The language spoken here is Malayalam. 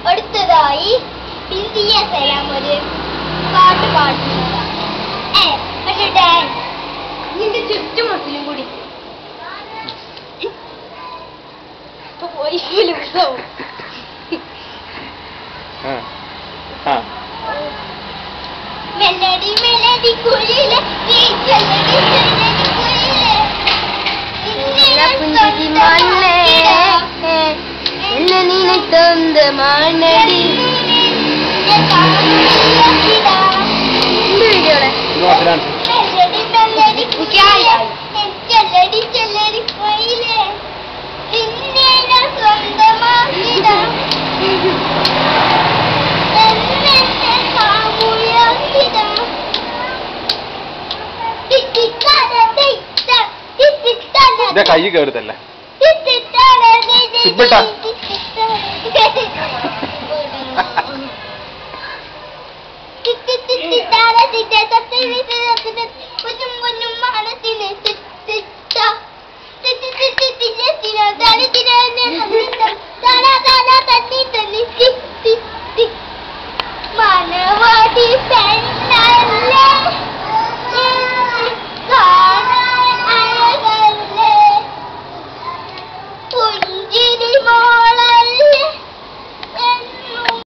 അടുത്തതായി ബിന്ദിയ സലാം ഒരു പാട്ട് പാടുന്നതാണ് ഏ പക്ഷെ ഡാൻസ് നിന്റെ ചുറ്റുമുട്ടിലും കൂടി ഇപ്പൊ പോയി വിളിക്കാവും ആ ആ മെലഡി മെലഡി കുയിലെ നീ ചെല്ലടി ചെല്ലടി കുയിലെ പുഞ്ചിരി മണ്ണേ എന്നെ നിനക്കൊന്ത് മണ്ണടി എന്ത് വീഡിയോടെ ഇത് നോക്ക് ഡാൻസ് മെലഡി മെലഡി കുയിലെ ചെല്ലടി ചെല്ലടി കുയിലെ നിന്നെ ഞാൻ സ്വന്തമാക്കിടാം എന്നെ കാമുയാക്കിടാം ഇതാ കൈ കയറുതല്ലേ സിബിട്ട സിബിട്ട.